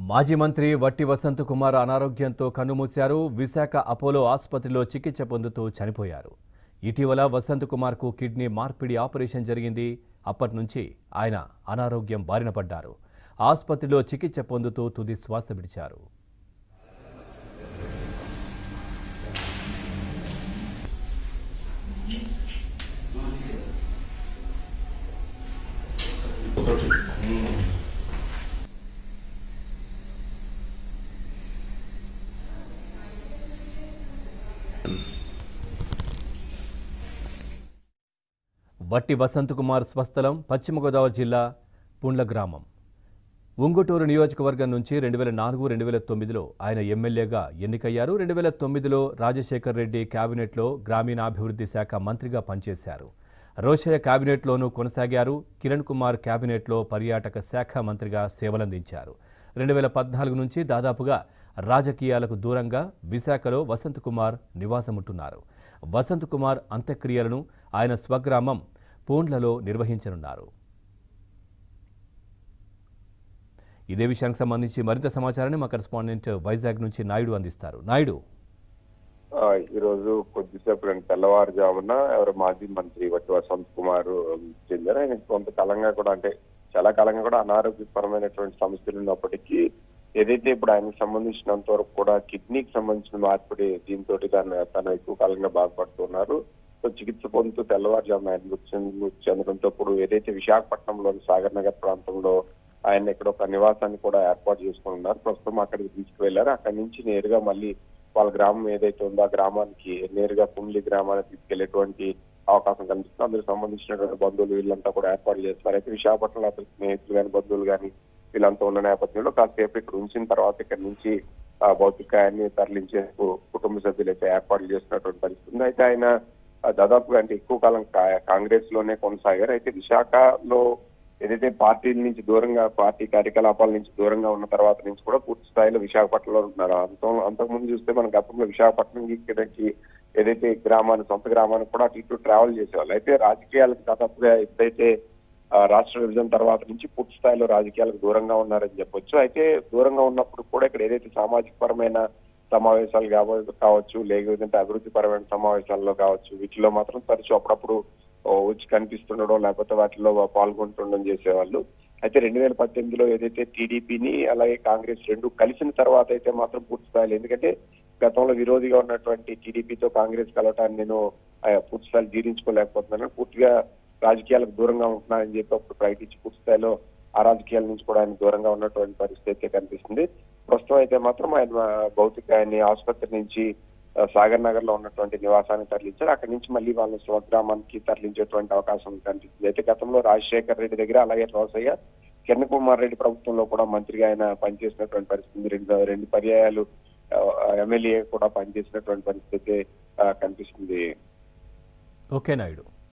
మాజీ మంత్రి వట్టి వసంత్ కుమార్ అనారోగ్యంతో కన్నుమూశారు విశాఖ అపోలో ఆసుపత్రిలో చికిత్స పొందుతూ చనిపోయారు ఇటీవల వసంత్ కుమార్కు కిడ్నీ మార్పిడి ఆపరేషన్ జరిగింది అప్పటి నుంచి ఆయన అనారోగ్యం బారిన పడ్డారు ఆసుపత్రిలో చికిత్స పొందుతూ తుది శ్వాస విడిచారు వట్టి వసంత్ కుమార్ స్వస్థలం పశ్చిమ గోదావరి జిల్లా పుండ్ల గ్రామం ఉంగుటూరు నియోజకవర్గం నుంచి రెండు వేల నాలుగు రెండు వేల తొమ్మిదిలో ఆయన ఎమ్మెల్యేగా ఎన్నికయ్యారు రెండు వేల తొమ్మిదిలో రాజశేఖర్ రెడ్డి కేబినెట్లో గ్రామీణాభివృద్ధి శాఖ మంత్రిగా పనిచేశారు రోషయ్య కేబినెట్లోనూ కొనసాగారు కిరణ్ కుమార్ కేబినెట్లో పర్యాటక శాఖ మంత్రిగా సేవలందించారు రెండు వేల పద్నాలుగు నుంచి దాదాపుగా రాజకీయాలకు దూరంగా విశాఖలో వసంత్ కుమార్ నివాసముంటున్నారు వసంత్ కుమార్ అంత్యక్రియలను ఆయన స్వగ్రామం పూండ్లలో నిర్వహించనున్నారు ఇదే విషయానికి సంబంధించి మరింత సమాచారాన్ని మా కరెస్పాండెంట్ వైజాగ్ నుంచి నాయుడు అందిస్తారు నాయుడు ఆ, ఈ రోజు కొద్దిసేపు రెండు తెల్లవారుజామున ఎవరు మాజీ మంత్రి వట్టి వసంత్ కుమార్ చెందారు ఆయన కొంతకాలంగా కూడా అంటే చాలా కాలంగా కూడా అనారోగ్యపరమైనటువంటి సమస్యలు ఉన్నప్పటికీ ఏదైతే ఇప్పుడు ఆయనకు సంబంధించినంత వరకు కూడా కిడ్నీకి సంబంధించిన మార్పిడి దీంతో తను తను ఎక్కువ కాలంగా బాధపడుతున్నారు సో చికిత్స పొందుతూ తెల్లవారుజామున ఆయన మృతి చెంది- మృతి చెందడంతో ఇప్పుడు ఏదైతే విశాఖపట్నంలోని సాగర్ నగర్ ప్రాంతంలో ఆయన ఇక్కడ ఒక నివాసాన్ని కూడా ఏర్పాటు చేసుకుని ఉన్నారు ప్రస్తుతం అక్కడికి తీసుకువెళ్లారు అక్కడి నుంచి నేరుగా మళ్ళీ వాళ్ళ గ్రామం ఏదైతే ఉందో ఆ గ్రామానికి నేరుగా పుండ్లి గ్రామానికి తీసుకెళ్లేటువంటి అవకాశం కనిపిస్తుంది అందుకు సంబంధించినటువంటి బంధువులు వీళ్ళంతా కూడా ఏర్పాటు చేస్తారు అయితే విశాఖపట్నంలో అతని స్నేహితులు కానీ బంధువులు కానీ వీళ్ళంతా ఉన్న నేపథ్యంలో కాసేపు ఇక్కడ ఉంచిన తర్వాత ఇక్కడ నుంచి ఆ భౌతికాయాన్ని తరలించేందుకు కుటుంబ సభ్యులు అయితే ఏర్పాట్లు చేస్తున్నటువంటి పరిస్థితి ఉంది అయితే ఆయన ఆ, దాదాపుగా అంటే ఎక్కువ కాలం కా- కాంగ్రెస్ లోనే కొనసాగారు అయితే విశాఖలో ఏదైతే పార్టీల నుంచి దూరంగా పార్టీ కార్యకలాపాల నుంచి దూరంగా ఉన్న తర్వాత నుంచి కూడా పూర్తి స్థాయిలో విశాఖపట్నంలో ఉంటున్నారు అంత అంతకుముందు చూస్తే మన గతంలో విశాఖపట్నం ఇక్కడికి ఏదైతే గ్రామాన్ని సొంత గ్రామానికి కూడా అటు ఇటు ట్రావెల్ చేసేవాళ్ళు అయితే రాజకీయాలకు దాదాపుగా ఎప్పుడైతే ఆ, రాష్ట్ర విభజన తర్వాత నుంచి పూర్తి స్థాయిలో రాజకీయాలకు దూరంగా ఉన్నారని చెప్పొచ్చు అయితే దూరంగా ఉన్నప్పుడు కూడా ఇక్కడ ఏదైతే సామాజిక పరమైన సమావేశాలు కావ- కావచ్చు లేకపోతే అభివృద్ధి పరమైన సమావేశాల్లో కావచ్చు వీటిలో మాత్రం తరచూ అప్పుడప్పుడు ఓ, వచ్చి కనిపిస్తుండడం లేకపోతే వాటిలో పాల్గొంటుండడం చేసేవాళ్ళు అయితే రెండు వేల పద్దెనిమిదిలో ఏదైతే టీడీపీని అలాగే కాంగ్రెస్ రెండు కలిసిన తర్వాత అయితే మాత్రం పూర్తి స్థాయిలో ఎందుకంటే గతంలో విరోధిగా ఉన్నటువంటి టీడీపీతో కాంగ్రెస్ కలవటాన్ని నేను ఆ, పూర్తి స్థాయిలో జీర్ణించుకోలేకపోతున్నాను పూర్తిగా రాజకీయాలకు దూరంగా ఉంటున్నానని చెప్పి అప్పుడు ప్రకటించి పూర్తి స్థాయిలో ఆ రాజకీయాల నుంచి కూడా ఆయన దూరంగా ఉన్నటువంటి పరిస్థితి అయితే కనిపిస్తుంది ప్రస్తుతం అయితే మాత్రం ఆయన భౌతికాయాన్ని ఆసుపత్రి నుంచి ఆ, సాగర్ నగర్ లో ఉన్నటువంటి నివాసానికి తరలించారు అక్కడి నుంచి మళ్ళీ వాళ్ళ స్వగ్రామానికి తరలించేటువంటి అవకాశం కనిపిస్తుంది అయితే గతంలో రాజశేఖర్ రెడ్డి దగ్గర అలాగే రోసయ్య కిరణ్ కుమార్ రెడ్డి ప్రభుత్వంలో కూడా మంత్రిగా ఆయన పనిచేసినటువంటి పరిస్థితి రెండు రెండు పర్యాయాలు ఆ, ఎమ్మెల్యే కూడా పనిచేసినటువంటి పరిస్థితి అయితే, ఆ, కనిపిస్తుంది ఓకే నాయుడు